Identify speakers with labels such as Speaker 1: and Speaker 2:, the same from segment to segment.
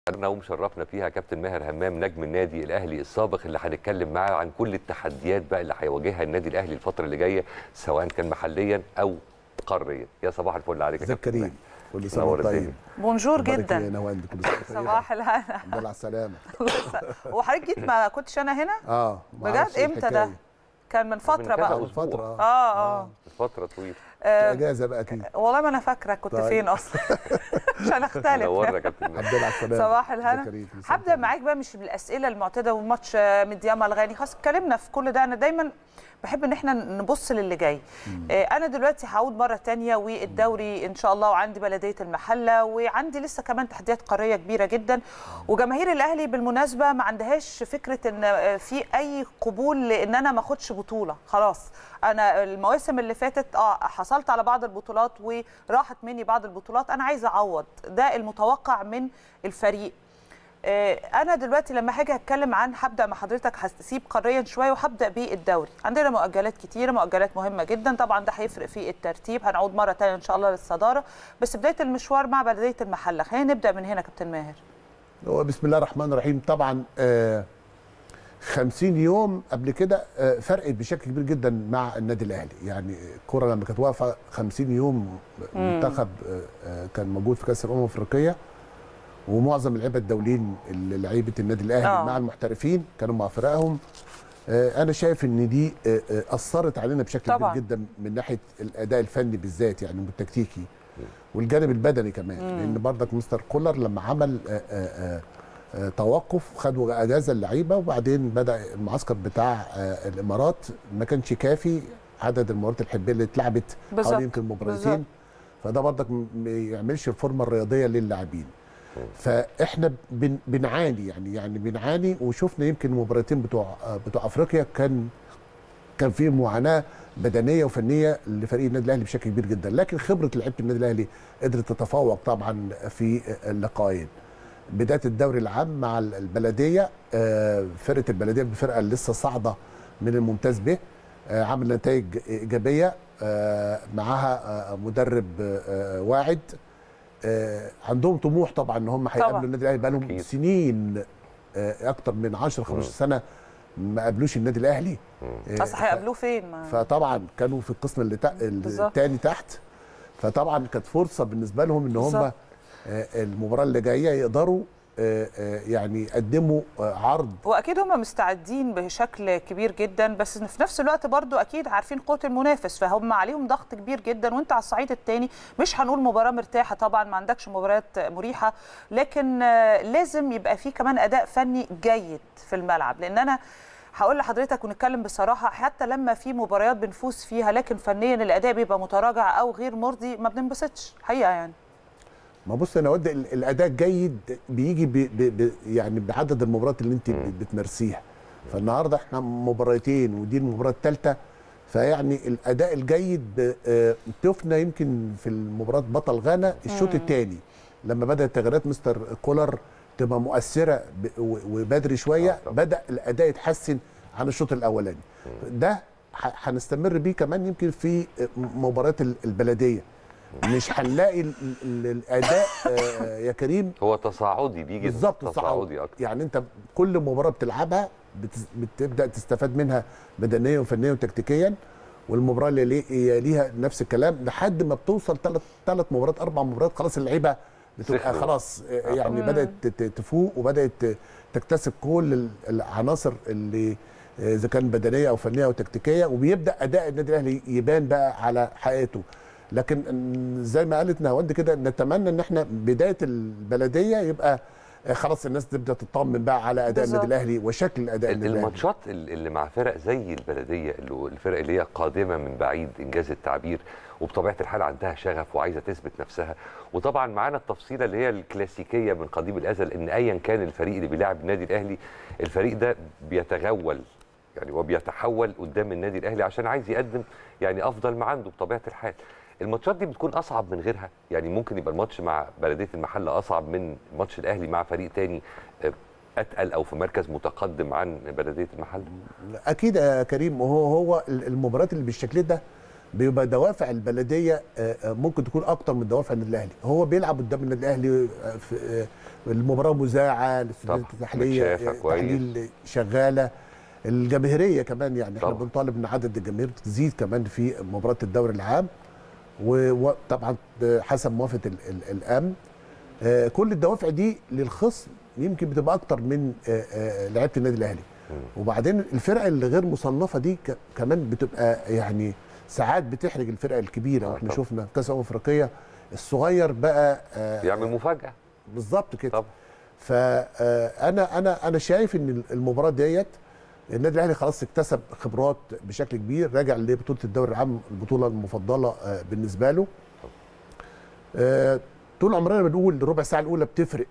Speaker 1: انا ومشرفنا فيها كابتن ماهر همام نجم النادي الاهلي السابق اللي هنتكلم معاه عن كل التحديات بقى اللي هيواجهها النادي الاهلي الفتره اللي جايه سواء كان محليا او قاريا يا صباح الفل عليك يا
Speaker 2: ازيك
Speaker 1: كابتن
Speaker 2: كريم كل سنه
Speaker 1: نور
Speaker 2: وانت طيب
Speaker 1: الدنيا.
Speaker 3: بونجور
Speaker 2: مبارك يا
Speaker 3: جدا
Speaker 2: نوال كل سنه وانت طيب
Speaker 3: صباح الهنا
Speaker 2: الحمد لله على السلامه
Speaker 3: وحضرتك جيت ما كنتش انا هنا
Speaker 2: اه ما
Speaker 3: بجد
Speaker 2: أعرفش إيه
Speaker 3: امتى ده
Speaker 2: الحكاية.
Speaker 3: كان من فتره
Speaker 1: كذا
Speaker 3: بقى
Speaker 1: أسبوع.
Speaker 2: فتره اه
Speaker 3: اه اه
Speaker 1: فتره طويله
Speaker 3: آه،
Speaker 2: اجازه بقى اكيد
Speaker 3: والله ما انا فاكره كنت
Speaker 2: طيب.
Speaker 3: فين اصلا مش هنختلف
Speaker 1: نورنا يا كابتن ماهر
Speaker 2: الحمد لله على السلامه
Speaker 3: صباح
Speaker 2: ازيك
Speaker 3: الهنا
Speaker 2: كريم؟ كل سنة
Speaker 3: هبدا
Speaker 2: وأنت
Speaker 3: معاك بقى مش بالاسئله المعتاده والماتش آه، مدياما الغاني خلاص اتكلمنا في كل ده انا دايما بحب ان احنا نبص للي جاي آه، انا دلوقتي هعود مره تانية والدوري ان شاء الله وعندي بلديه المحله وعندي لسه كمان تحديات قاريه كبيره جدا وجماهير الاهلي بالمناسبه ما عندهاش فكره ان آه، في اي قبول لان انا ما اخدش بطوله خلاص انا المواسم اللي فاتت اه حصلت على بعض البطولات وراحت مني بعض البطولات انا عايزه اعوض ده المتوقع من الفريق آه، انا دلوقتي لما هاجي اتكلم عن هبدا مع حضرتك هسيب قاريا شويه وهبدا بالدوري عندنا مؤجلات كتيره مؤجلات مهمه جدا طبعا ده هيفرق في الترتيب هنعود مره تانية ان شاء الله للصداره بس بدايه المشوار مع بلديه المحله خلينا نبدا من هنا كابتن ماهر
Speaker 2: هو بسم الله الرحمن الرحيم طبعا آه 50 يوم قبل كده آه فرقت بشكل كبير جدا مع النادي الاهلي يعني الكره لما كانت واقفه 50 يوم منتخب آه آه كان موجود في كاس الامم الافريقيه ومعظم اللعيبه الدوليين اللي لعيبه النادي الاهلي
Speaker 3: آه.
Speaker 2: مع المحترفين كانوا مع فرقهم آه انا شايف ان دي آه آه اثرت علينا بشكل
Speaker 3: طبعاً.
Speaker 2: كبير جدا من ناحيه الاداء الفني بالذات يعني والتكتيكي والجانب البدني كمان لان برضك مستر كولر لما عمل آه آه آه آه، توقف خدوا اجازه اللعيبه وبعدين بدا المعسكر بتاع آه الامارات ما كانش كافي عدد المباريات الحبيه اللي اتلعبت
Speaker 3: بالظبط.
Speaker 2: حوالي يمكن مباراتين
Speaker 3: بالظبط.
Speaker 2: فده برضك م- ما يعملش الفورمه الرياضيه للاعبين فاحنا بن بنعاني يعني يعني بنعاني وشفنا يمكن المباراتين بتوع آه، بتوع افريقيا كان كان في معاناه بدنيه وفنيه لفريق النادي الاهلي بشكل كبير جدا لكن خبره لعيبه النادي الاهلي قدرت تتفوق طبعا في اللقاءين بدايه الدوري العام مع البلديه آه، فرقه البلديه الفرقه اللي لسه صاعده من الممتاز به آه، عمل نتائج ايجابيه آه، معاها آه، مدرب آه، واعد آه، عندهم طموح طبعا ان هم هيقابلوا
Speaker 3: طبعاً.
Speaker 2: النادي الاهلي بقالهم
Speaker 1: أكيد.
Speaker 2: سنين آه، اكتر من 10 15 سنه ما قابلوش النادي الاهلي آه،
Speaker 3: اصل هيقابلوه فين ما
Speaker 2: فطبعا كانوا في القسم اللي تا...
Speaker 3: بالظبط.
Speaker 2: الثاني تحت فطبعا كانت فرصه بالنسبه لهم ان هم
Speaker 3: بالظبط.
Speaker 2: آه، المباراه اللي جايه يقدروا آه، آه، يعني يقدموا آه، عرض
Speaker 3: واكيد هم مستعدين بشكل كبير جدا بس في نفس الوقت برضو اكيد عارفين قوه المنافس فهم عليهم ضغط كبير جدا وانت على الصعيد الثاني مش هنقول مباراه مرتاحه طبعا ما عندكش مباريات مريحه لكن آه، لازم يبقى في كمان اداء فني جيد في الملعب لان انا هقول لحضرتك ونتكلم بصراحه حتى لما في مباريات بنفوز فيها لكن فنيا الاداء بيبقى متراجع او غير مرضي ما بننبسطش حقيقه يعني
Speaker 2: ما بص انا ود ال- الاداء الجيد بيجي ب... ب... ب... يعني بعدد المباريات اللي انت ب- بتمارسيها فالنهارده احنا مباراتين ودي المباراه الثالثه فيعني الاداء الجيد آه، شفنا يمكن في المباراه بطل غانا الشوط الثاني لما بدات تغييرات مستر كولر تبقى مؤثره ب... و- وبدري شويه
Speaker 1: آه، طبعاً.
Speaker 2: بدا الاداء يتحسن عن الشوط الاولاني ده ح- هنستمر بيه كمان يمكن في مباريات ال- البلديه مش هنلاقي ال- ال- الاداء آه، يا كريم
Speaker 1: هو تصاعدي بيجي
Speaker 2: بالظبط
Speaker 1: تصاعدي اكتر
Speaker 2: يعني انت كل مباراه بتلعبها بتس- بتبدا تستفاد منها بدنيا وفنيا وتكتيكيا والمباراه اللي لي- يليها نفس الكلام لحد ما بتوصل ثلاث ثلاث مباريات اربع مباريات خلاص اللعيبه بتبقى
Speaker 1: سخنوا.
Speaker 2: خلاص آه، يعني
Speaker 3: مم.
Speaker 2: بدات ت- تفوق وبدات ت- تكتسب كل ال- العناصر اللي آه، اذا كان بدنيه او فنيه او تكتيكيه وبيبدا اداء النادي الاهلي يبان بقى على حقيقته لكن م، زي ما قالت نهاوند كده نتمنى ان احنا بدايه البلديه يبقى آه، خلاص الناس تبدا تطمن بقى على اداء
Speaker 3: بالظبط.
Speaker 2: النادي الاهلي وشكل اداء النادي الاهلي
Speaker 1: الماتشات ال- اللي مع فرق زي البلديه اللي هو الفرق اللي هي قادمه من بعيد انجاز التعبير وبطبيعه الحال عندها شغف وعايزه تثبت نفسها وطبعا معانا التفصيله اللي هي الكلاسيكيه من قديم الازل ان ايا كان الفريق اللي بيلاعب النادي الاهلي الفريق ده بيتغول يعني وبيتحول قدام النادي الاهلي عشان عايز يقدم يعني افضل ما عنده بطبيعه الحال الماتشات دي بتكون اصعب من غيرها يعني ممكن يبقى الماتش مع بلديه المحله اصعب من ماتش الاهلي مع فريق تاني آه، اتقل او في مركز متقدم عن بلديه المحله
Speaker 2: اكيد يا كريم وهو هو المباريات اللي بالشكل ده بيبقى دوافع البلديه آه، آه، ممكن تكون اكتر من دوافع النادي الاهلي هو بيلعب قدام النادي الاهلي آه، في آه، المباراه مذاعه الاستوديوهات
Speaker 1: طبعاً.
Speaker 2: التحليليه
Speaker 1: متشافة
Speaker 2: آه،
Speaker 1: كويس.
Speaker 2: تحليل شغاله الجماهيريه كمان يعني احنا
Speaker 1: طبعاً.
Speaker 2: بنطالب ان عدد الجماهير تزيد كمان في مباراه الدوري العام و- وطبعا حسب موافقه ال- ال- الامن آه، كل الدوافع دي للخصم يمكن بتبقى اكتر من آه، آه، لعيبه النادي الاهلي وبعدين الفرق اللي غير مصنفه دي ك- كمان بتبقى يعني ساعات بتحرج الفرق الكبيره
Speaker 1: آه،
Speaker 2: واحنا
Speaker 1: طبعا.
Speaker 2: شفنا في كاس الامم الافريقيه الصغير بقى آه،
Speaker 1: يعمل مفاجاه
Speaker 2: بالظبط كده
Speaker 1: طبعا
Speaker 2: فانا انا انا شايف ان المباراه ديت النادي الاهلي خلاص اكتسب خبرات بشكل كبير راجع لبطوله الدوري العام البطوله المفضله آه، بالنسبه له آه، طول عمرنا بنقول الربع ساعه الاولى بتفرق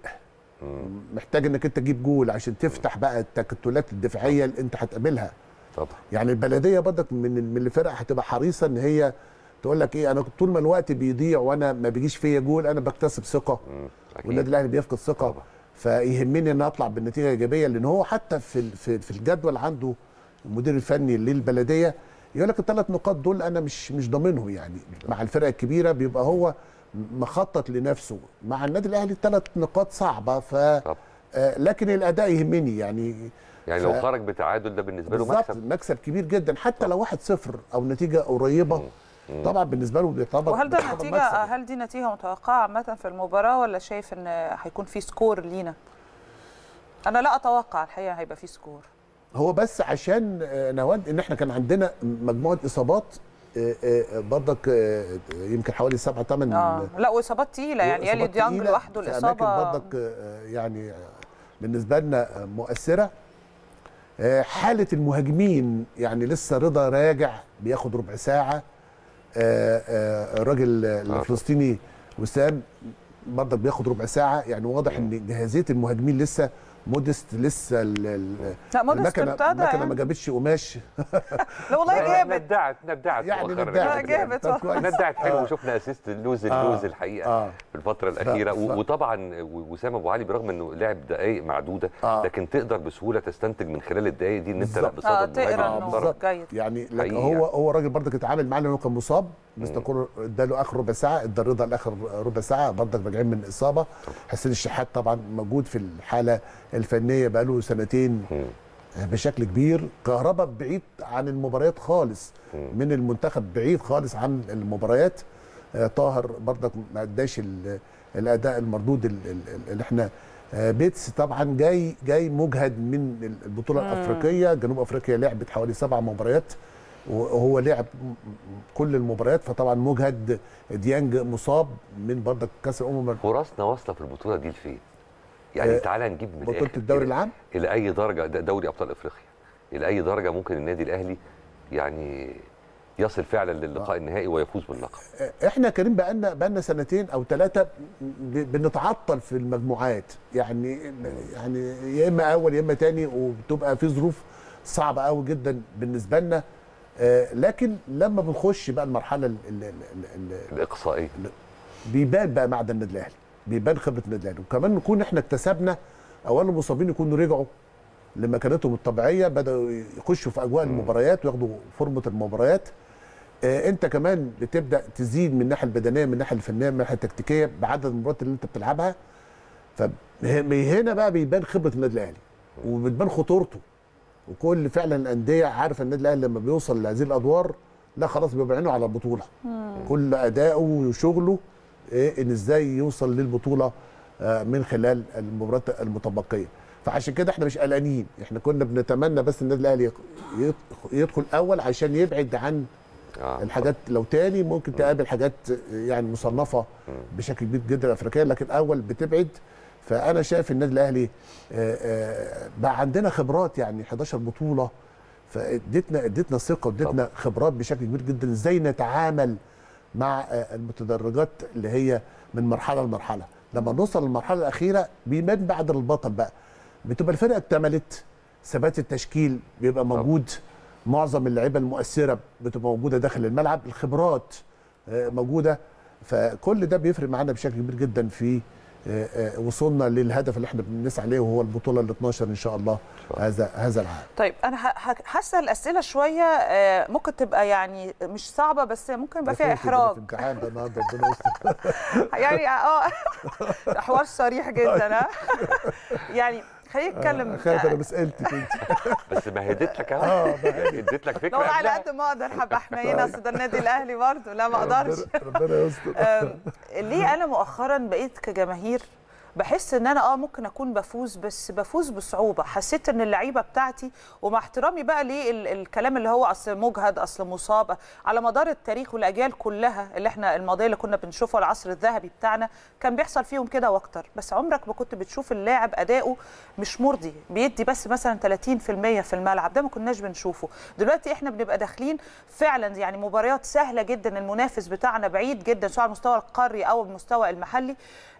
Speaker 2: محتاج انك انت تجيب جول عشان تفتح بقى التكتلات الدفاعيه اللي انت هتقابلها
Speaker 1: طبعا
Speaker 2: يعني البلديه برضك من من الفرق هتبقى حريصه ان هي تقول لك ايه انا طول ما الوقت بيضيع وانا ما بيجيش فيا جول انا بكتسب ثقه
Speaker 1: مم.
Speaker 2: والنادي
Speaker 1: اكيد
Speaker 2: الاهلي بيفقد ثقه
Speaker 1: طبعا.
Speaker 2: فيهمني ان اطلع بالنتيجه ايجابيه لان هو حتى في ال- في في الجدول عنده المدير الفني للبلديه يقول لك الثلاث نقاط دول انا مش مش ضامنهم يعني مع الفرق الكبيره بيبقى هو مخطط لنفسه مع النادي الاهلي ثلاث نقاط صعبه ف
Speaker 1: طبعا
Speaker 2: آه، لكن الاداء يهمني يعني
Speaker 1: يعني
Speaker 2: ف-
Speaker 1: لو خرج بتعادل ده بالنسبه له
Speaker 2: بالظبط
Speaker 1: مكسب
Speaker 2: مكسب كبير جدا حتى لو 1-0 او نتيجه قريبه طبعا بالنسبه له بيعتبر
Speaker 3: وهل ده
Speaker 2: بيعتبر
Speaker 3: نتيجه
Speaker 2: مكسب.
Speaker 3: هل دي نتيجه متوقعه عامه في المباراه ولا شايف ان هيكون في سكور لينا انا لا اتوقع الحقيقه هيبقى في سكور
Speaker 2: هو بس عشان آه، نواد ان احنا كان عندنا مجموعه اصابات آه، آه، برضك آه، يمكن حوالي سبعة ثمان
Speaker 3: اه لا واصابات تقيله يعني اليو ديانج لوحده الاصابه
Speaker 2: برضك آه، يعني آه، بالنسبه لنا آه، مؤثره آه، حاله المهاجمين يعني لسه رضا راجع بياخد ربع ساعه آه، آه، الراجل الفلسطيني وسام برضك بياخد ربع ساعه يعني واضح ان جاهزيه المهاجمين لسه مودست لسه ال- ال-
Speaker 3: لا مودست
Speaker 2: المكنه
Speaker 3: ابتدى
Speaker 2: المكنه ما
Speaker 3: يعني.
Speaker 2: جابتش قماش
Speaker 3: لا والله جابت
Speaker 1: ندعت ندعت
Speaker 2: يعني
Speaker 1: مؤخراً.
Speaker 2: ندعت.
Speaker 3: لا جابت
Speaker 2: طب كويس.
Speaker 1: ندعت حلو
Speaker 2: آه.
Speaker 1: وشفنا اسيست اللوز
Speaker 2: آه.
Speaker 1: اللوز الحقيقه
Speaker 2: آه.
Speaker 1: في الفتره الاخيره
Speaker 2: ف-
Speaker 1: و- وطبعا و- وسام ابو علي برغم انه لعب دقائق معدوده
Speaker 2: آه.
Speaker 1: لكن تقدر بسهوله تستنتج من خلال الدقائق دي ان انت لا
Speaker 2: بالظبط.
Speaker 3: اه
Speaker 1: بصدد
Speaker 3: تقرا
Speaker 1: مهاجم
Speaker 3: انه
Speaker 1: محترم.
Speaker 3: جيد
Speaker 2: يعني لكن
Speaker 1: حقيقي
Speaker 2: هو
Speaker 1: يعني.
Speaker 2: هو راجل برضك اتعامل معاه لانه كان مصاب مستر كولر اداله اخر ربع ساعه ادى رضا الاخر ربع ساعه برضك راجعين من اصابه حسين الشحات طبعا موجود في الحاله الفنيه بقاله سنتين
Speaker 1: مم.
Speaker 2: بشكل كبير كهربا بعيد عن المباريات خالص من المنتخب بعيد خالص عن المباريات آه، طاهر برضك ما اداش ال- الاداء المردود ال- ال- اللي احنا آه، بيتس طبعا جاي جاي مجهد من البطوله الافريقيه جنوب افريقيا لعبت حوالي سبع مباريات وهو لعب م- م- كل المباريات فطبعا مجهد ديانج مصاب من برضك كاس الامم
Speaker 1: فرصنا واصله في البطوله دي لفين؟ يعني
Speaker 2: آه،
Speaker 1: تعالى نجيب من
Speaker 2: بطوله
Speaker 1: الآخر
Speaker 2: الدوري
Speaker 1: كده.
Speaker 2: العام
Speaker 1: الى اي درجه ده دوري ابطال افريقيا الى اي درجه ممكن النادي الاهلي يعني يصل فعلا للقاء النهائي ويفوز باللقب
Speaker 2: احنا كريم بقالنا بقالنا سنتين او ثلاثه بنتعطل في المجموعات يعني يعني يا اما اول يا اما تاني وبتبقى في ظروف صعبه قوي جدا بالنسبه لنا آه، لكن لما بنخش بقى المرحله ال- ال- ال- ال-
Speaker 1: الاقصائيه
Speaker 2: بيبان بقى معدن النادي الاهلي بيبان خبره النادي الاهلي وكمان نكون احنا اكتسبنا اولا المصابين يكونوا رجعوا لمكانتهم الطبيعيه بداوا يخشوا في اجواء المباريات وياخدوا فورمه المباريات آه، انت كمان بتبدا تزيد من الناحيه البدنيه من الناحيه الفنيه من الناحيه التكتيكيه بعدد المباريات اللي انت بتلعبها فهنا بقى بيبان خبره النادي الاهلي وبتبان خطورته وكل فعلا الانديه عارفه النادي الاهلي لما بيوصل لهذه الادوار لا خلاص بيبقى عينه على البطوله كل اداؤه وشغله إيه ان ازاي يوصل للبطوله آه، من خلال المباريات المتبقيه فعشان كده احنا مش قلقانين احنا كنا بنتمنى بس النادي الاهلي يق- يدخ- يدخل اول عشان يبعد عن
Speaker 1: آه.
Speaker 2: الحاجات لو تاني ممكن تقابل حاجات يعني مصنفه بشكل كبير جدا افريقيا لكن اول بتبعد فانا شايف النادي الاهلي آه، آه، بقى عندنا خبرات يعني 11 بطوله فاديتنا اديتنا ثقه واديتنا خبرات بشكل كبير جدا ازاي نتعامل مع آه، المتدرجات اللي هي من مرحله لمرحله لما نوصل للمرحله الاخيره بيبان بعد البطل بقى بتبقى الفرقه اكتملت ثبات التشكيل بيبقى موجود معظم اللعيبه المؤثره بتبقى موجوده داخل الملعب الخبرات آه، موجوده فكل ده بيفرق معانا بشكل كبير جدا في آه، آه، وصلنا للهدف اللي احنا بنسعى عليه وهو البطوله ال 12 ان شاء الله هذا هذا العام
Speaker 3: طيب انا ه- ه- هسال اسئله شويه آه، ممكن تبقى يعني مش صعبه بس ممكن يبقى فيها
Speaker 2: ده فوت ده
Speaker 3: احراج
Speaker 2: في امتحان ده النهارده ربنا يستر
Speaker 3: يعني اه حوار صريح جدا ها يعني خلينا نتكلم
Speaker 2: خايف انا بسالتك انت
Speaker 1: بس ما هديت لك اهو
Speaker 2: اه
Speaker 1: يعني اديت لك فكره
Speaker 3: لو على
Speaker 1: قبلها.
Speaker 3: قد ما اقدر هبقى حنينه اصل ده النادي الاهلي برضه لا ما اقدرش
Speaker 2: ربنا- ربنا يستر
Speaker 3: أم، ليه انا مؤخرا بقيت كجماهير بحس ان انا اه ممكن اكون بفوز بس بفوز بصعوبه حسيت ان اللعيبه بتاعتي ومع احترامي بقى للكلام اللي هو اصل مجهد اصل مصاب على مدار التاريخ والاجيال كلها اللي احنا الماضيه اللي كنا بنشوفها العصر الذهبي بتاعنا كان بيحصل فيهم كده واكتر بس عمرك ما كنت بتشوف اللاعب اداؤه مش مرضي بيدي بس مثلا 30% في الملعب ده ما كناش بنشوفه دلوقتي احنا بنبقى داخلين فعلا يعني مباريات سهله جدا المنافس بتاعنا بعيد جدا سواء على المستوى القاري او المستوى المحلي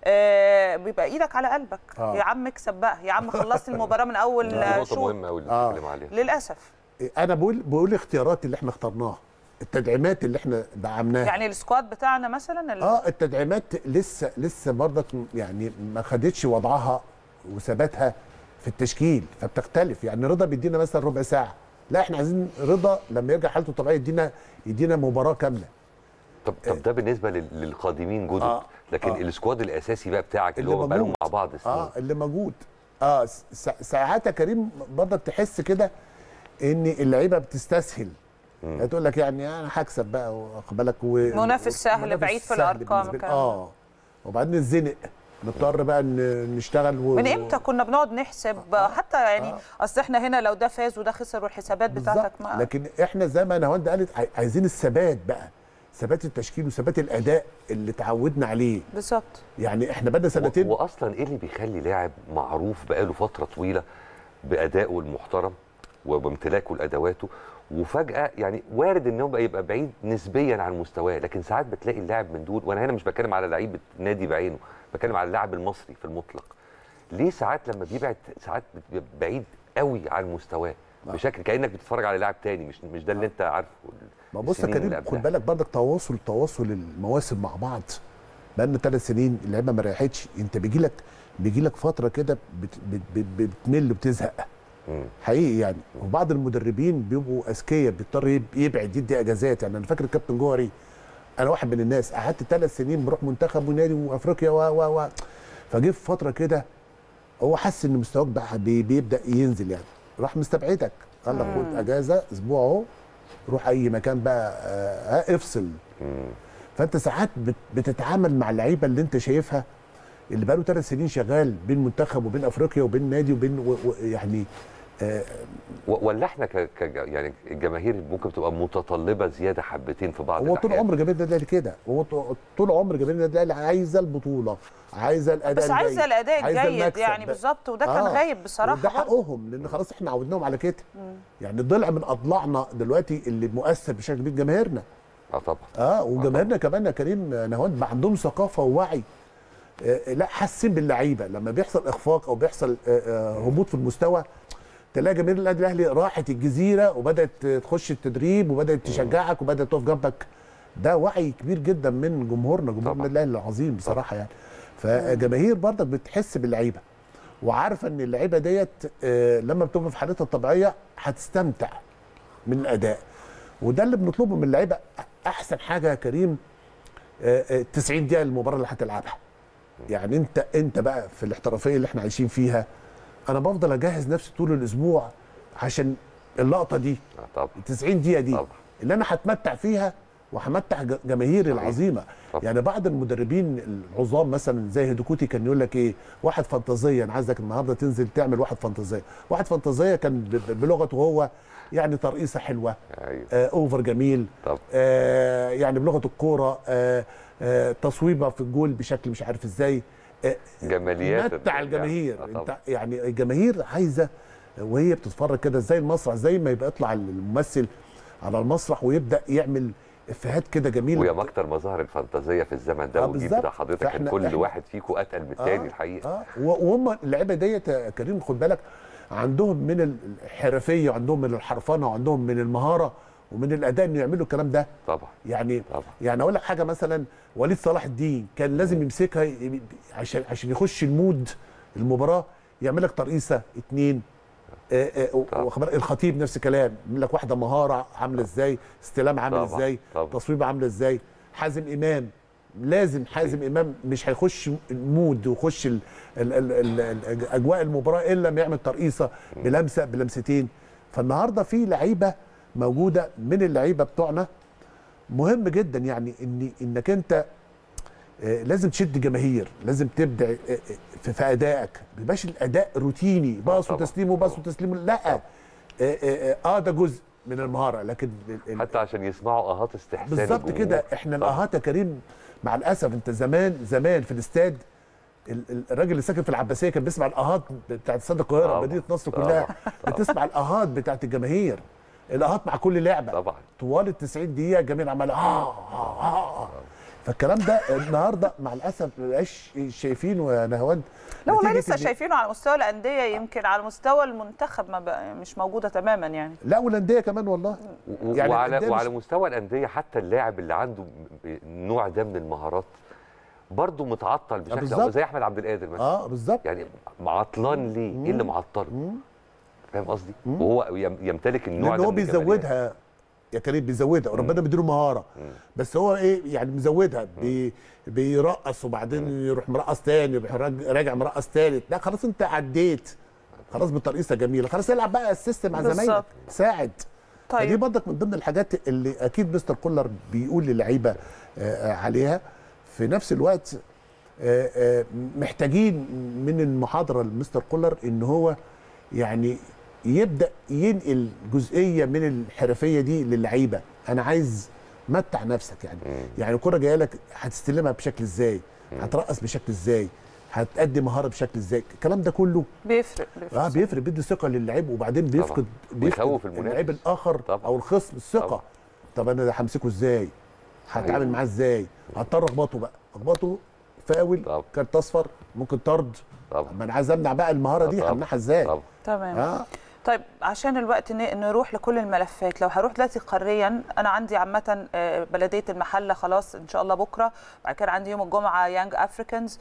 Speaker 3: آه بيبقى ايدك على قلبك
Speaker 2: آه.
Speaker 3: يا عم اكسب بقى يا عم خلصت المباراه من اول
Speaker 1: دي نقطه
Speaker 3: شوط
Speaker 1: مهمه قوي اللي
Speaker 2: آه.
Speaker 1: بتتكلم عليها
Speaker 3: للاسف
Speaker 2: انا بقول بقول الاختيارات اللي احنا اخترناها التدعيمات اللي احنا دعمناها
Speaker 3: يعني السكواد بتاعنا مثلا ال-
Speaker 2: اه التدعيمات لسه لسه برضك يعني ما خدتش وضعها وثباتها في التشكيل فبتختلف يعني رضا بيدينا مثلا ربع ساعه لا احنا عايزين رضا لما يرجع حالته الطبيعيه يدينا يدينا مباراه كامله
Speaker 1: طب طب ده بالنسبه لل- للقادمين جدد
Speaker 2: آه.
Speaker 1: لكن
Speaker 2: آه.
Speaker 1: السكواد الاساسي بقى بتاعك اللي,
Speaker 2: اللي
Speaker 1: هو بقالهم
Speaker 2: موجود.
Speaker 1: مع بعض سنين
Speaker 2: اه اللي موجود اه س- ساعات يا كريم برضك تحس كده ان اللعيبه بتستسهل يعني تقول لك يعني انا هكسب بقى واخد بالك و...
Speaker 3: منافس سهل،
Speaker 2: منافس
Speaker 3: بعيد في
Speaker 2: سهل
Speaker 3: الأرقام
Speaker 2: بالنسبة لي.
Speaker 3: كمان.
Speaker 2: اه وبعدين نتزنق نضطر بقى ن- نشتغل و...
Speaker 3: من امتى كنا بنقعد نحسب حتى يعني
Speaker 2: آه.
Speaker 3: اصل احنا هنا لو ده فاز وده خسر والحسابات بتاعتك
Speaker 2: بالظبط
Speaker 3: ما
Speaker 2: لكن احنا زي ما نهاوند قالت عاي- عايزين الثبات بقى ثبات التشكيل وثبات الاداء اللي تعودنا عليه
Speaker 3: بالظبط
Speaker 2: يعني احنا بقالنا سنتين
Speaker 1: و- واصلا ايه اللي بيخلي لاعب معروف بقاله فتره طويله بادائه المحترم وبامتلاكه لادواته وفجاه يعني وارد ان هو بقى يبقى بعيد نسبيا عن مستواه لكن ساعات بتلاقي اللاعب من دول وانا هنا مش بتكلم على لعيب نادي بعينه بتكلم على اللاعب المصري في المطلق ليه ساعات لما بيبعد ساعات بتبقى بعيد قوي عن مستواه بشكل كانك بتتفرج على لاعب تاني مش مش ده اللي انت عارفه
Speaker 2: ما بص يا
Speaker 1: السنين اللي
Speaker 2: كريم
Speaker 1: قبلها.
Speaker 2: خد بالك برضك تواصل تواصل المواسم مع بعض بقالنا ثلاث سنين اللعيبه ما ريحتش انت بيجي لك بيجي لك فتره كده بت بت بت بتمل وبتزهق
Speaker 1: مم.
Speaker 2: حقيقي يعني وبعض المدربين بيبقوا اذكياء بيضطر يب- يبعد يدي اجازات يعني انا فاكر الكابتن جوهري انا واحد من الناس قعدت ثلاث سنين بروح منتخب ونادي وافريقيا و و و فجه في فتره كده هو حس ان مستواك بقى بي- بيبدا ينزل يعني راح مستبعدك قال لك خد اجازه اسبوع اهو روح اي مكان بقى آه، افصل
Speaker 1: مم.
Speaker 2: فانت ساعات بت- بتتعامل مع اللعيبه اللي انت شايفها اللي بقاله ثلاث سنين شغال بين منتخب وبين افريقيا وبين نادي وبين و و يعني آه
Speaker 1: و- ولا احنا ك... ك... يعني الجماهير ممكن تبقى متطلبه زياده حبتين في بعض
Speaker 2: هو طول
Speaker 1: الأحيان.
Speaker 2: عمر جماهير النادي الاهلي كده هو ط- طول عمر جماهير النادي الاهلي عايزه البطوله عايزه الاداء
Speaker 3: بس عايزه
Speaker 2: الجيد،
Speaker 3: الاداء
Speaker 2: عايزة
Speaker 3: الجيد
Speaker 2: المكسب.
Speaker 3: يعني بالظبط وده كان
Speaker 2: آه،
Speaker 3: غايب بصراحه
Speaker 2: وده
Speaker 3: برضه.
Speaker 2: حقهم لان خلاص احنا عودناهم على كده يعني ضلع من اضلاعنا دلوقتي اللي مؤثر بشكل كبير جماهيرنا
Speaker 1: اه طبعا
Speaker 2: اه وجماهيرنا كمان يا كريم نهاوند ما عندهم ثقافه ووعي آه لا حاسين باللعيبه لما بيحصل اخفاق او بيحصل آه آه هبوط في المستوى تلاقي جماهير النادي الاهلي راحت الجزيره وبدات تخش التدريب وبدات تشجعك وبدات تقف جنبك ده وعي كبير جدا من جمهورنا جمهور
Speaker 1: طبعاً.
Speaker 2: النادي الاهلي العظيم بصراحه يعني فجماهير برضك بتحس باللعيبه وعارفه ان اللعيبه ديت آه، لما بتبقى في حالتها الطبيعيه هتستمتع من الاداء وده اللي بنطلبه من اللعيبه احسن حاجه يا كريم آه، آه، 90 دقيقه المباراه اللي هتلعبها يعني انت انت بقى في الاحترافيه اللي احنا عايشين فيها انا بفضل اجهز نفسي طول الاسبوع عشان اللقطه دي
Speaker 1: اه طبعا
Speaker 2: ال 90 دقيقه دي
Speaker 1: طبعا.
Speaker 2: اللي انا هتمتع فيها وهمتع ج- جماهيري
Speaker 1: صحيح.
Speaker 2: العظيمه
Speaker 1: طبعا.
Speaker 2: يعني بعض المدربين العظام مثلا زي هيدوكوتي كان يقول لك ايه واحد فانتازيه انا عايزك النهارده تنزل تعمل واحد فانتازيه واحد فانتازيه كان ب- ب- بلغته هو يعني ترقيصه حلوه
Speaker 1: ايوه
Speaker 2: آه اوفر جميل
Speaker 1: طبعا
Speaker 2: آه يعني بلغه الكوره آه آه تصويبه في الجول بشكل مش عارف ازاي آه
Speaker 1: جماليات
Speaker 2: متع
Speaker 1: ال-
Speaker 2: الجماهير
Speaker 1: آه
Speaker 2: انت
Speaker 1: طبعا.
Speaker 2: يعني الجماهير عايزه وهي بتتفرج كده زي المسرح زي ما يبقى يطلع الممثل على المسرح ويبدا يعمل افيهات كده جميله
Speaker 1: ويا مكتر مظاهر الفانتازيه في الزمن ده
Speaker 2: آه
Speaker 1: والجيل
Speaker 2: بالظبط.
Speaker 1: بتاع حضرتك كان
Speaker 2: فإحنا-
Speaker 1: كل
Speaker 2: إحنا-
Speaker 1: واحد فيكم اتقل من التاني الحقيقه
Speaker 2: اه و- وهم اللعيبه ديت يا كريم خد بالك عندهم من الحرفيه وعندهم من الحرفنه وعندهم من المهاره ومن الاداء انه يعملوا الكلام ده
Speaker 1: طبعا
Speaker 2: يعني
Speaker 1: طبعا.
Speaker 2: يعني اقول لك حاجه مثلا وليد صلاح الدين كان لازم يمسكها ي- عشان عشان يخش المود المباراه يعمل لك ترقيصه اتنين آه، آه،
Speaker 1: طبعا.
Speaker 2: واخد بالك؟ الخطيب نفس الكلام يعمل لك واحده مهاره عامله ازاي استلام عامل
Speaker 1: طبعا.
Speaker 2: ازاي
Speaker 1: طبعا.
Speaker 2: تصويبه عامله ازاي حازم امام لازم حازم امام مش هيخش المود ويخش ال- ال- ال- ال- ال- اجواء المباراه الا لما يعمل ترقيصه بلمسه بلمستين فالنهارده في لعيبه موجوده من اللعيبه بتوعنا مهم جدا يعني ان انك انت آه، لازم تشد جماهير لازم تبدع آه، آه، في, في ادائك ما يبقاش الاداء روتيني باص
Speaker 1: طبعا.
Speaker 2: وتسليم وباص
Speaker 1: طبعا.
Speaker 2: وتسليم لا آه، آه، آه، اه ده جزء من المهاره لكن ال- ال-
Speaker 1: حتى عشان يسمعوا اهات استحسان
Speaker 2: بالظبط
Speaker 1: الجمهور.
Speaker 2: كده احنا
Speaker 1: طبعاً.
Speaker 2: الاهات يا كريم مع الاسف انت زمان زمان في الاستاد ال- ال- الراجل اللي ساكن في العباسيه كان بيسمع الاهات بتاعت استاد القاهره
Speaker 1: طبعاً.
Speaker 2: مدينه نصر
Speaker 1: طبعاً.
Speaker 2: كلها
Speaker 1: طبعاً.
Speaker 2: بتسمع الاهات بتاعت الجماهير الاهات مع كل لعبه
Speaker 1: طبعا
Speaker 2: طوال ال 90 دقيقه الجماهير عماله آه آه آه آه. فالكلام ده النهارده مع الاسف ما بقاش شايفينه يا نهاوند
Speaker 3: لا والله
Speaker 2: نتيجة
Speaker 3: لسه
Speaker 2: إن-
Speaker 3: شايفينه على مستوى الانديه يمكن على مستوى المنتخب ما بقى مش موجوده تماما يعني
Speaker 2: لا والانديه كمان والله
Speaker 1: و-
Speaker 2: يعني
Speaker 1: وعلى
Speaker 2: الأندية
Speaker 1: وعلى
Speaker 2: مش-
Speaker 1: مستوى الانديه حتى اللاعب اللي عنده ب- النوع ده من المهارات برضه متعطل بشكل
Speaker 2: بالظبط.
Speaker 1: أو زي احمد عبد القادر مثلا
Speaker 2: اه بالظبط
Speaker 1: يعني معطلان ليه؟ ايه اللي معطله؟ فاهم قصدي؟ وهو يم- يمتلك النوع
Speaker 2: لان
Speaker 1: ده
Speaker 2: هو
Speaker 1: من الجماليات.
Speaker 2: بيزودها يا كريم بيزودها وربنا بيديله مهاره بس هو ايه يعني مزودها بي بيرقص وبعدين يروح مرقص تاني يروح راج- راجع مرقص تالت لا خلاص انت عديت خلاص بالترقيصه جميله خلاص العب بقى السيستم مع
Speaker 3: بالظبط.
Speaker 2: زمايلك ساعد
Speaker 3: طيب.
Speaker 2: فدي برضك من ضمن الحاجات اللي اكيد مستر كولر بيقول للعيبه آه، عليها في نفس الوقت آه، آه، محتاجين من المحاضره لمستر كولر ان هو يعني يبدا ينقل جزئيه من الحرفيه دي للعيبه انا عايز متع نفسك يعني يعني الكره جايه لك هتستلمها بشكل ازاي هترقص بشكل ازاي هتأدي مهاره بشكل ازاي الكلام ده كله
Speaker 3: بيفرق بيفرق
Speaker 2: اه بيفرق بيدي ثقه للعيب وبعدين بيفقد
Speaker 1: ويخوف
Speaker 2: بيفقد
Speaker 1: المنافس.
Speaker 2: اللعيب الاخر
Speaker 1: طبعا.
Speaker 2: او الخصم الثقه
Speaker 1: طبعا.
Speaker 2: طب انا ده همسكه ازاي هتعامل
Speaker 1: أيوة.
Speaker 2: معاه ازاي هضطر اخبطه بقى اخبطه فاول
Speaker 1: طبعا.
Speaker 2: كارت اصفر ممكن طرد
Speaker 1: طبعا
Speaker 2: ما انا عايز امنع بقى المهاره دي
Speaker 1: طبعا.
Speaker 2: همنعها ازاي
Speaker 1: طبعا
Speaker 3: تمام
Speaker 2: اه
Speaker 3: طيب عشان الوقت ن- نروح لكل الملفات لو هروح دلوقتي قاريا انا عندي عامه آه، بلديه المحله خلاص ان شاء الله بكره بعد كده عندي يوم الجمعه يانج افريكانز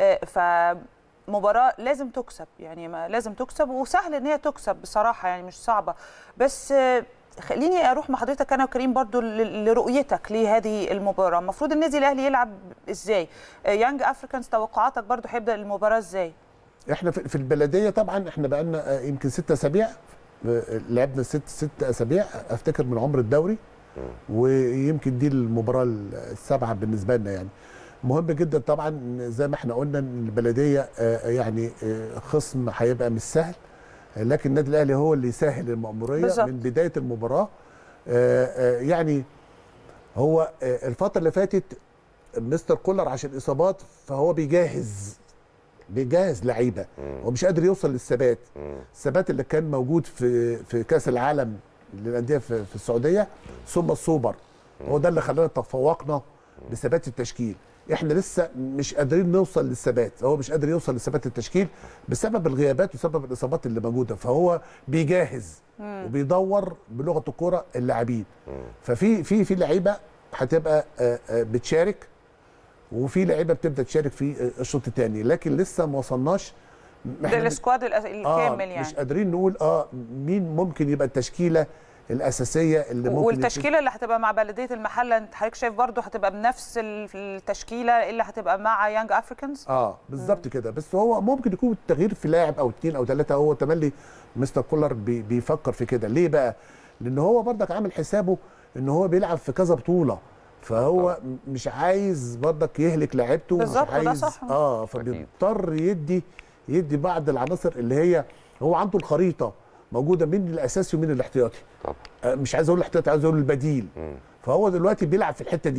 Speaker 3: فمباراه لازم تكسب يعني ما لازم تكسب وسهل ان هي تكسب بصراحه يعني مش صعبه بس آه، خليني اروح مع حضرتك انا وكريم برضو ل- لرؤيتك لهذه المباراه المفروض النادي الاهلي يلعب ازاي آه، يانج افريكانز توقعاتك برضو هيبدا المباراه ازاي
Speaker 2: احنا في في البلديه طبعا احنا بقى لنا يمكن ست اسابيع آه، لعبنا ست ست اسابيع افتكر من عمر الدوري ويمكن دي المباراه السابعه بالنسبه لنا يعني مهم جدا طبعا زي ما احنا قلنا ان البلديه آه، يعني آه، خصم هيبقى مش سهل آه، لكن النادي الاهلي هو اللي يسهل المأموريه
Speaker 3: بالظبط.
Speaker 2: من بدايه المباراه آه، آه، يعني هو آه، الفتره اللي فاتت مستر كولر عشان اصابات فهو بيجهز بيجهز لعيبه هو مش قادر يوصل للثبات الثبات اللي كان موجود في في كاس العالم للانديه في, في السعوديه ثم السوبر هو ده اللي خلانا تفوقنا بثبات التشكيل احنا لسه مش قادرين نوصل للثبات هو مش قادر يوصل لثبات التشكيل بسبب الغيابات وسبب الاصابات اللي موجوده فهو بيجهز وبيدور بلغه الكوره اللاعبين ففي في في لعيبه هتبقى آه، آه، بتشارك وفي لعيبه بتبدا تشارك في آه، الشوط الثاني لكن لسه ما وصلناش
Speaker 3: ده
Speaker 2: إحنا
Speaker 3: السكواد الأس- الكامل يعني
Speaker 2: مش قادرين نقول اه مين ممكن يبقى التشكيله الاساسيه اللي ممكن
Speaker 3: والتشكيله اللي هتبقى مع بلديه المحله انت حضرتك شايف برضو هتبقى بنفس ال- التشكيله اللي هتبقى مع يانج افريكانز
Speaker 2: اه بالظبط كده بس هو ممكن يكون التغيير في لاعب او اثنين او ثلاثه هو تملي مستر كولر بي بيفكر في كده ليه بقى لان هو برضك عامل حسابه ان هو بيلعب في كذا بطوله فهو م- مش عايز برضك يهلك لعيبته مش
Speaker 3: بالظبط، وده
Speaker 2: عايز
Speaker 3: صح.
Speaker 2: اه فبيضطر يدي يدي بعض العناصر اللي هي هو عنده الخريطه موجوده مين الاساسي ومين الاحتياطي
Speaker 1: طبعا
Speaker 2: آه، مش عايز اقول الاحتياطي عايز اقول البديل فهو دلوقتي بيلعب في الحته دي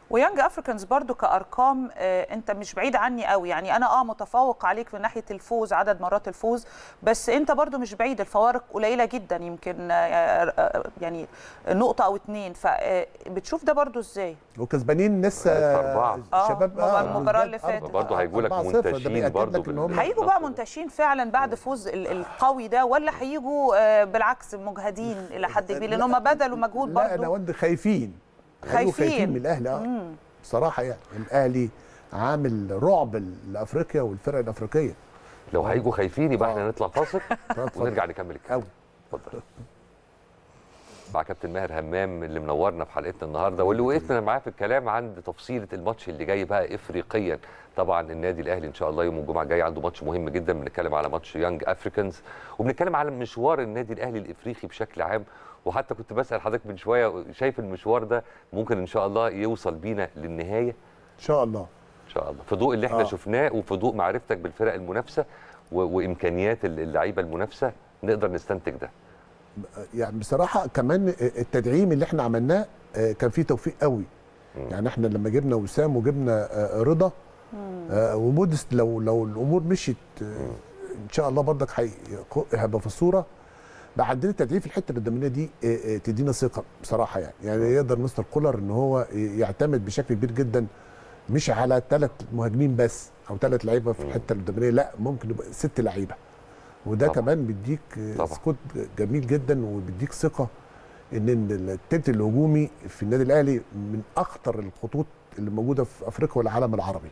Speaker 3: ويانج افريكانز برضو كارقام آه، انت مش بعيد عني قوي يعني انا اه متفوق عليك من ناحيه الفوز عدد مرات الفوز بس انت برضو مش بعيد الفوارق قليله جدا يمكن آه، آه، يعني نقطه او اتنين فبتشوف ده برضو ازاي
Speaker 2: وكسبانين لسه
Speaker 1: أربعة.
Speaker 3: آه،
Speaker 2: شباب
Speaker 3: هو المباراة اللي
Speaker 2: بالذات
Speaker 3: فاتت.
Speaker 1: برضه هيجوا لك
Speaker 2: 4-0 ده
Speaker 1: منتشين
Speaker 2: بيأكد
Speaker 1: برضه
Speaker 2: لك إن هم-
Speaker 1: بال-
Speaker 3: هيجوا بقى منتشين فعلا بعد فوز ال- القوي ده ولا هيجوا آه، بالعكس مجهدين الى حد كبير لان هم بذلوا مجهود
Speaker 2: لا انا
Speaker 3: برضو
Speaker 2: ود خايفين هيجوا
Speaker 3: خايفين.
Speaker 2: خايفين من الاهلي اه بصراحه يعني الاهلي عامل رعب لافريقيا والفرق الافريقيه
Speaker 1: لو هيجوا خايفين يبقى
Speaker 2: آه.
Speaker 1: احنا نطلع فاصل
Speaker 2: اتفضل.
Speaker 1: ونرجع نكمل الكلام
Speaker 2: قوي
Speaker 1: اتفضل مع كابتن ماهر همام اللي منورنا في حلقتنا النهارده واللي وقفنا معاه في الكلام عند تفصيله الماتش اللي جاي بقى افريقيا طبعا النادي الاهلي ان شاء الله يوم الجمعه الجاي عنده ماتش مهم جدا بنتكلم على ماتش يانج افريكانز وبنتكلم على مشوار النادي الاهلي الافريقي بشكل عام وحتى كنت بسال حضرتك من شويه شايف المشوار ده ممكن ان شاء الله يوصل بينا للنهايه
Speaker 2: ان شاء الله
Speaker 1: ان شاء الله في ضوء اللي احنا
Speaker 2: آه.
Speaker 1: شفناه وفي ضوء معرفتك بالفرق المنافسه و- وامكانيات اللعيبه المنافسه نقدر نستنتج ده
Speaker 2: يعني بصراحه كمان التدعيم اللي احنا عملناه آه، كان فيه توفيق قوي يعني احنا لما جبنا وسام وجبنا آه، رضا آه، ومودست لو لو الامور مشيت آه، ان شاء الله برضك هي- هيبقى في الصوره بقى عندنا تدعيم في الحته القداميه دي آه، آه، تدينا ثقه بصراحه يعني يعني يقدر مستر كولر ان هو يعتمد بشكل كبير جدا مش على ثلاث مهاجمين بس او ثلاث لعيبه في الحته القداميه لا ممكن يبقى ست لعيبه وده
Speaker 1: طبعا.
Speaker 2: كمان بيديك آه،
Speaker 1: طبعا.
Speaker 2: سكوت جميل جدا وبيديك ثقه ان إن التلت الهجومي في النادي الاهلي من اخطر الخطوط اللي موجوده في افريقيا والعالم العربي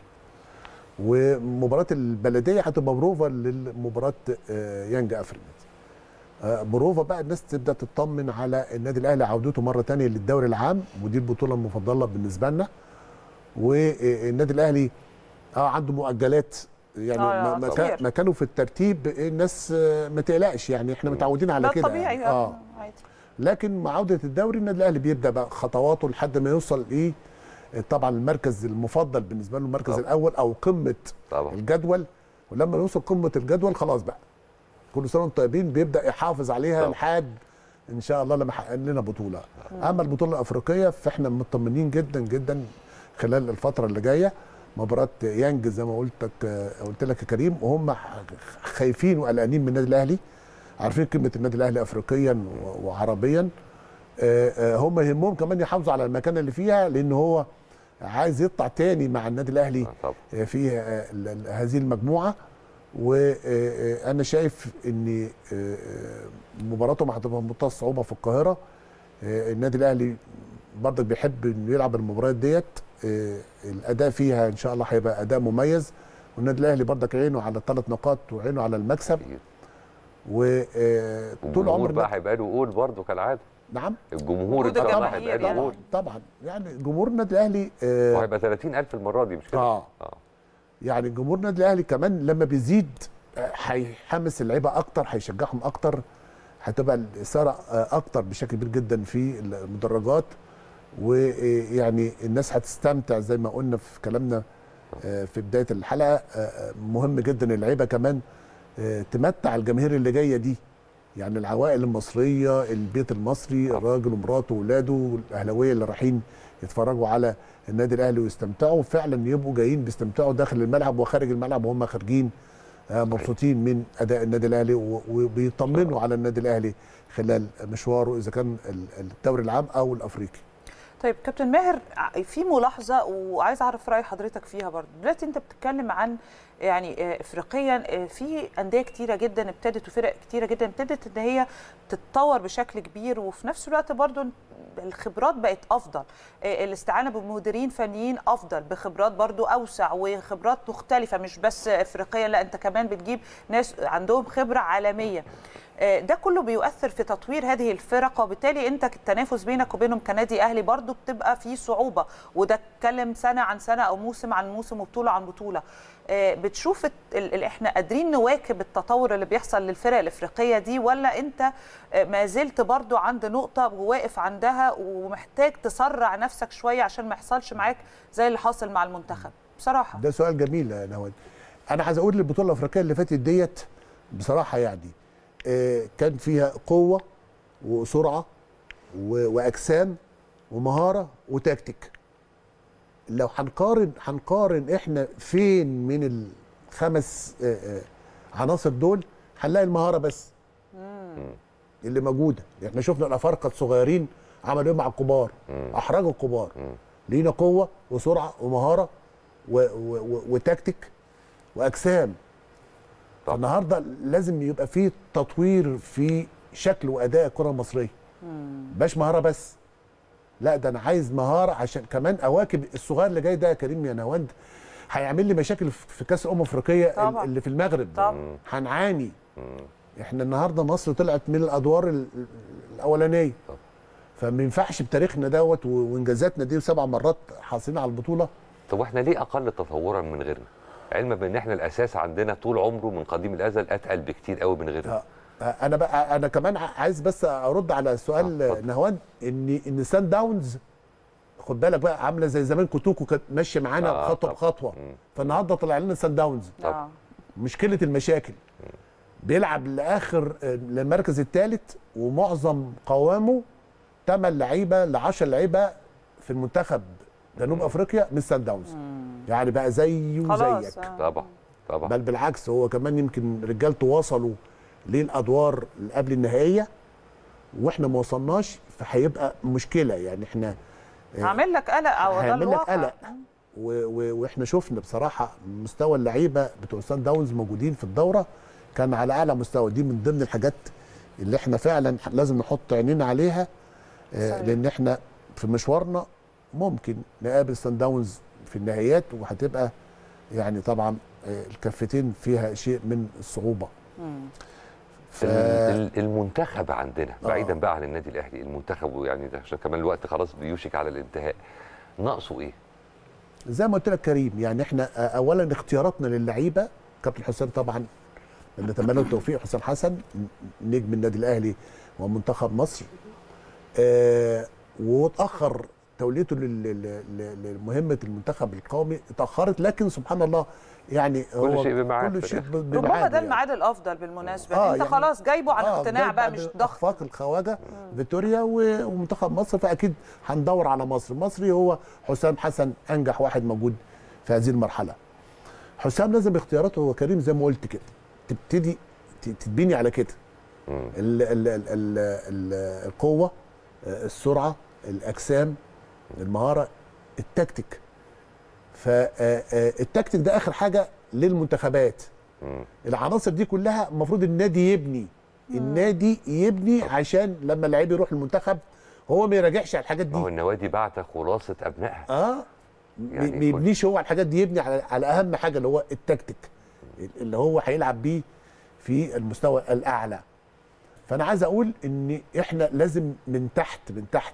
Speaker 2: ومباراه البلديه هتبقى بروفا لمباراه آه، يانج افريكانز آه، بروفا بقى الناس تبدا تطمن على النادي الاهلي عودته مره تانية للدوري العام ودي البطوله المفضله بالنسبه لنا والنادي الاهلي اه عنده مؤجلات يعني
Speaker 3: آه،
Speaker 2: ما- ما
Speaker 3: كتير.
Speaker 2: كان- مكانه في الترتيب الناس آه، ما تقلقش يعني احنا متعودين على
Speaker 3: ده
Speaker 2: كده
Speaker 3: طبيعي
Speaker 2: يعني.
Speaker 3: اه عادي
Speaker 2: لكن مع عوده الدوري النادي الاهلي بيبدا بقى خطواته لحد ما يوصل ايه طبعا المركز المفضل بالنسبه له المركز
Speaker 1: طبعا.
Speaker 2: الاول او قمه
Speaker 1: طبعا
Speaker 2: الجدول ولما يوصل قمه الجدول خلاص بقى كل سنه وانتم طيبين بيبدا يحافظ عليها
Speaker 1: طبعا.
Speaker 2: لحد ان شاء الله لما يحقق لنا بطوله اما البطوله الافريقيه فاحنا مطمنين جدا جدا خلال الفتره اللي جايه مباراه يانج زي ما قلت لك قلت لك يا كريم وهم خايفين وقلقانين من النادي الاهلي عارفين قيمه النادي الاهلي افريقيا و- وعربيا آه، آه، هم يهمهم كمان يحافظوا على المكان اللي فيها لان هو عايز يطلع تاني مع النادي الاهلي
Speaker 1: آه، طبعا
Speaker 2: في آه، ال- ال- هذه المجموعه وانا شايف ان آه، آه، مباراتهم هتبقى بمنتهى الصعوبه في القاهره آه، النادي الاهلي برضك بيحب انه يلعب المباريات ديت آه، الاداء فيها ان شاء الله هيبقى اداء مميز والنادي الاهلي برضك عينه على الثلاث نقاط وعينه على المكسب
Speaker 1: أكيد.
Speaker 2: وطول
Speaker 1: والجمهور
Speaker 2: عمر
Speaker 1: بقى
Speaker 2: النادي-
Speaker 1: هيبقى له قول برضه كالعاده
Speaker 2: نعم
Speaker 1: الجمهور
Speaker 3: وجود
Speaker 1: ان شاء الله
Speaker 3: الجماهير
Speaker 1: هيبقى له
Speaker 3: طبعاً.
Speaker 1: قول
Speaker 2: طبعا يعني جمهور النادي الاهلي آه،
Speaker 1: وهيبقى 30000 المره دي مش كده؟
Speaker 2: اه
Speaker 1: اه
Speaker 2: يعني جمهور النادي الاهلي كمان لما بيزيد آه، هيحمس اللعيبه اكتر هيشجعهم اكتر هتبقى الاثاره آه، اكتر بشكل كبير جدا في المدرجات ويعني الناس هتستمتع زي ما قلنا في كلامنا آه، في بدايه الحلقه آه، آه، مهم جدا اللعيبه كمان آه، تمتع الجماهير اللي جايه دي يعني العوائل المصريه البيت المصري
Speaker 1: طبعا.
Speaker 2: الراجل ومراته واولاده والاهلاويه اللي رايحين يتفرجوا على النادي الاهلي ويستمتعوا فعلا يبقوا جايين بيستمتعوا داخل الملعب وخارج الملعب وهم خارجين آه، مبسوطين من اداء النادي الاهلي و- وبيطمنوا على النادي الاهلي خلال مشواره اذا كان ال- الدوري العام او الافريقي
Speaker 3: طيب كابتن ماهر ع- في ملاحظه وعايز اعرف راي حضرتك فيها برضه دلوقتي انت بتتكلم عن يعني آه، افريقيا آه، في انديه كتيره جدا ابتدت وفرق كتيره جدا ابتدت ان هي تتطور بشكل كبير وفي نفس الوقت برضه الخبرات بقت افضل آه، الاستعانه بمديرين فنيين افضل بخبرات برضه اوسع وخبرات مختلفه مش بس افريقيا لا انت كمان بتجيب ناس عندهم خبره عالميه آه، ده كله بيؤثر في تطوير هذه الفرق وبالتالي انت التنافس بينك وبينهم كنادي اهلي برضو بتبقى فيه صعوبه وده اتكلم سنه عن سنه او موسم عن موسم وبطوله عن بطوله آه، بتشوف الت- ال- ال- احنا قادرين نواكب التطور اللي بيحصل للفرق الافريقيه دي ولا انت آه، ما زلت برضو عند نقطه وواقف عندها ومحتاج تسرع نفسك شويه عشان ما يحصلش معاك زي اللي حاصل مع المنتخب بصراحه
Speaker 2: ده سؤال جميل يا نوال انا عايز اقول البطوله الافريقيه اللي فاتت ديت بصراحه يعني آه، كان فيها قوه وسرعه و- واجسام ومهاره وتكتيك لو هنقارن هنقارن احنا فين من الخمس آه، آه، عناصر دول هنلاقي المهاره بس اللي موجوده احنا شفنا الافارقه الصغيرين عملوا ايه مع الكبار احرجوا الكبار لينا قوه وسرعه ومهاره و و و وتكتيك واجسام
Speaker 1: طب.
Speaker 2: النهارده لازم يبقى في تطوير في شكل واداء الكره المصريه باش مهاره بس لا ده انا عايز مهاره عشان كمان اواكب الصغير اللي جاي ده يا كريم يا نواند هيعمل لي مشاكل في كاس الامم الافريقيه
Speaker 3: طبعا.
Speaker 2: اللي في المغرب
Speaker 3: طبعا.
Speaker 2: هنعاني احنا النهارده مصر طلعت من الادوار ال- ال- الاولانيه
Speaker 1: طب.
Speaker 2: فما ينفعش بتاريخنا دوت و- وانجازاتنا دي سبع مرات حاصلين على البطوله
Speaker 1: طب واحنا ليه اقل تطورا من غيرنا علما بان احنا الاساس عندنا طول عمره من قديم الازل اتقل بكتير قوي من غيرنا
Speaker 2: آه، انا بقى انا كمان ع- عايز بس ارد على سؤال
Speaker 1: آه،
Speaker 2: آه
Speaker 1: اتفضل.
Speaker 2: نهوان ان ان سان داونز خد بالك بقى عامله زي زمان كوتوكو كانت ماشيه معانا
Speaker 1: آه،
Speaker 2: خطوه
Speaker 1: طب.
Speaker 2: بخطوه
Speaker 1: مم.
Speaker 2: فالنهارده طلع لنا سان داونز
Speaker 1: طب.
Speaker 3: آه.
Speaker 2: مشكله المشاكل بيلعب لاخر آه، للمركز الثالث ومعظم قوامه 8 لعيبه ل 10 لعيبه في المنتخب جنوب افريقيا من سان داونز يعني بقى زيه
Speaker 3: خلاص
Speaker 2: وزيك
Speaker 3: آه.
Speaker 1: طبعا طبعا
Speaker 2: بل بالعكس هو كمان يمكن رجالته وصلوا للادوار اللي قبل النهائيه واحنا ما وصلناش فهيبقى مشكله يعني احنا
Speaker 3: هعمل لك قلق او ده
Speaker 2: هيعمل لك
Speaker 3: الواقع
Speaker 2: قلق و و واحنا شفنا بصراحه مستوى اللعيبه بتوع سان داونز موجودين في الدوره كان على اعلى مستوى دي من ضمن الحاجات اللي احنا فعلا لازم نحط عينينا عليها آه،
Speaker 3: صحيح.
Speaker 2: لان احنا في مشوارنا ممكن نقابل سان داونز في النهائيات وهتبقى يعني طبعا آه، الكفتين فيها شيء من الصعوبه
Speaker 3: مم.
Speaker 2: ف...
Speaker 1: ال- ال- المنتخب عندنا
Speaker 2: آه.
Speaker 1: بعيدا بقى عن النادي الاهلي المنتخب يعني ده عشان كمان الوقت خلاص بيوشك على الانتهاء ناقصه ايه؟
Speaker 2: زي ما قلت لك كريم يعني احنا آه، اولا اختياراتنا للعيبه كابتن حسام طبعا نتمنى له التوفيق حسام حسن نجم النادي الاهلي ومنتخب مصر آه واتاخر توليته لل- لل- لل- لمهمه المنتخب القومي اتاخرت لكن سبحان الله يعني هو
Speaker 1: شيء بميعاد
Speaker 2: كل
Speaker 1: في
Speaker 2: شيء
Speaker 1: الآخر.
Speaker 2: ب-
Speaker 3: ربما
Speaker 2: بميعاد
Speaker 3: ده
Speaker 2: يعني.
Speaker 3: الميعاد الافضل بالمناسبه
Speaker 2: آه،
Speaker 3: انت
Speaker 2: يعني-
Speaker 3: خلاص جايبه عن
Speaker 2: آه،
Speaker 3: اقتناع
Speaker 2: جاي
Speaker 3: بقى
Speaker 2: بعد
Speaker 3: مش ضغط
Speaker 2: اخفاق الخواجه فيتوريا و- ومنتخب مصر فاكيد هندور على مصر مصري هو حسام حسن انجح واحد موجود في هذه المرحله حسام لازم اختياراته هو كريم زي ما قلت كده تبتدي ت- تتبني على كده
Speaker 1: مم.
Speaker 2: ال ال ال ال ال القوه آه، السرعه الاجسام المهاره التكتيك فالتكتيك ده اخر حاجه للمنتخبات
Speaker 1: مم.
Speaker 2: العناصر دي كلها المفروض النادي يبني النادي يبني عشان لما اللعيب يروح المنتخب هو ما يراجعش على الحاجات
Speaker 1: ما هو
Speaker 2: دي
Speaker 1: النوادي بعت خلاصه ابنائها
Speaker 2: اه
Speaker 1: يعني
Speaker 2: يعني ما يبنيش هو على الحاجات دي يبني على, على اهم حاجه اللي هو التكتيك اللي هو هيلعب بيه في المستوى الاعلى فانا عايز اقول ان احنا لازم من تحت من تحت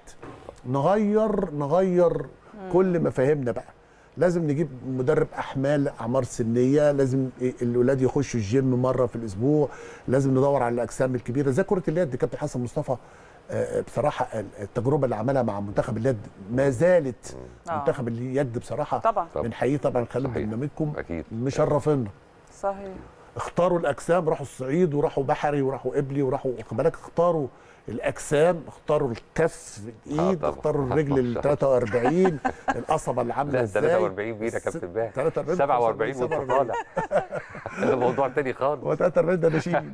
Speaker 2: نغير نغير كل مفاهيمنا بقى لازم نجيب مدرب احمال اعمار سنيه لازم الاولاد يخشوا الجيم مره في الاسبوع لازم ندور على الاجسام الكبيره زي كره اليد كابتن حسن مصطفى آه، بصراحه التجربه اللي عملها مع منتخب اليد ما زالت
Speaker 3: آه.
Speaker 2: منتخب اليد بصراحه
Speaker 3: طبعا
Speaker 1: طب.
Speaker 2: بنحييه طبعا خالد
Speaker 1: صحيح.
Speaker 2: برنامجكم
Speaker 1: اكيد
Speaker 2: مشرفينا
Speaker 3: صحيح
Speaker 2: اختاروا الاجسام راحوا الصعيد وراحوا بحري وراحوا قبلي وراحوا واخد بالك اختاروا الاجسام اختاروا الكف الايد
Speaker 1: طبعا.
Speaker 2: اختاروا الرجل ال 43 القصبه اللي عامله
Speaker 1: لا
Speaker 2: ازاي
Speaker 1: 43 مين يا كابتن باهي
Speaker 2: 43
Speaker 1: 47 وانت طالع ده موضوع تاني خالص
Speaker 2: هو 43 ده نشيل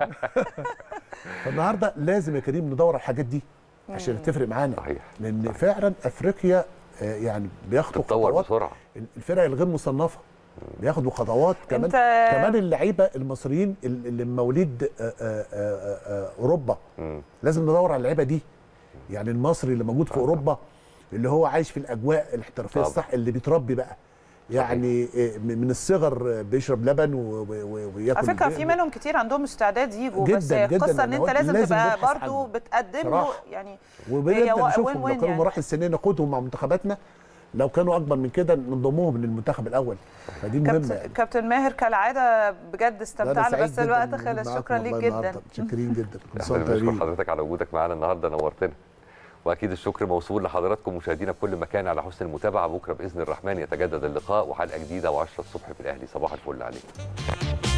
Speaker 2: فالنهارده لازم يا كريم ندور على الحاجات دي عشان تفرق معانا
Speaker 1: صحيح
Speaker 2: لان فعلا افريقيا آه، يعني بياخدوا
Speaker 1: تتطور
Speaker 2: خطوات
Speaker 1: بسرعه
Speaker 2: الفرق الغير مصنفه بياخدوا خطوات كمان
Speaker 3: انت
Speaker 2: كمان اللعيبه المصريين اللي من مواليد آه، آه، آه، آه، اوروبا
Speaker 1: مم.
Speaker 2: لازم ندور على اللعيبه دي يعني المصري اللي موجود في
Speaker 1: طبعا.
Speaker 2: اوروبا اللي هو عايش في الاجواء الاحترافيه
Speaker 1: طبعا.
Speaker 2: الصح اللي بيتربي بقى يعني آه، من الصغر بيشرب لبن و- و- وياكل
Speaker 3: على فكره
Speaker 2: بي-
Speaker 3: في منهم كتير عندهم استعداد يجوا
Speaker 2: جداً،
Speaker 3: بس
Speaker 2: جداً،
Speaker 3: القصه ان
Speaker 2: لأن
Speaker 3: انت
Speaker 2: هو
Speaker 3: لازم
Speaker 2: لازم
Speaker 3: تبقى
Speaker 2: نبحث
Speaker 3: برضو
Speaker 2: عنه.
Speaker 3: بتقدم له
Speaker 2: صراحة.
Speaker 3: يعني
Speaker 2: وبدأنا
Speaker 3: هي
Speaker 2: نشوفهم
Speaker 3: وين
Speaker 2: لو
Speaker 3: وين
Speaker 2: كانوا
Speaker 3: يعني.
Speaker 2: مراحل سنيه ناخدهم مع منتخباتنا لو كانوا اكبر من كده نضمهم للمنتخب الاول فدي مهمه
Speaker 3: كابتن,
Speaker 2: يعني
Speaker 3: كابتن ماهر كالعاده بجد
Speaker 2: لا، أنا
Speaker 3: استمتعنا
Speaker 2: سعيد
Speaker 3: بس
Speaker 2: جداً
Speaker 3: الوقت
Speaker 2: معاكم
Speaker 3: خلص شكرا ليك
Speaker 2: والله
Speaker 3: جدا
Speaker 2: النهاردة. متشكرين جدا كل سنة
Speaker 1: احنا
Speaker 2: وأنتم
Speaker 1: بنشكر
Speaker 2: طيبين.
Speaker 1: حضرتك على وجودك معانا النهارده نورتنا واكيد الشكر موصول لحضراتكم مشاهدينا في كل مكان على حسن المتابعه بكره باذن الرحمن يتجدد اللقاء وحلقه جديده و10 الصبح في الاهلي صباح الفل عليكم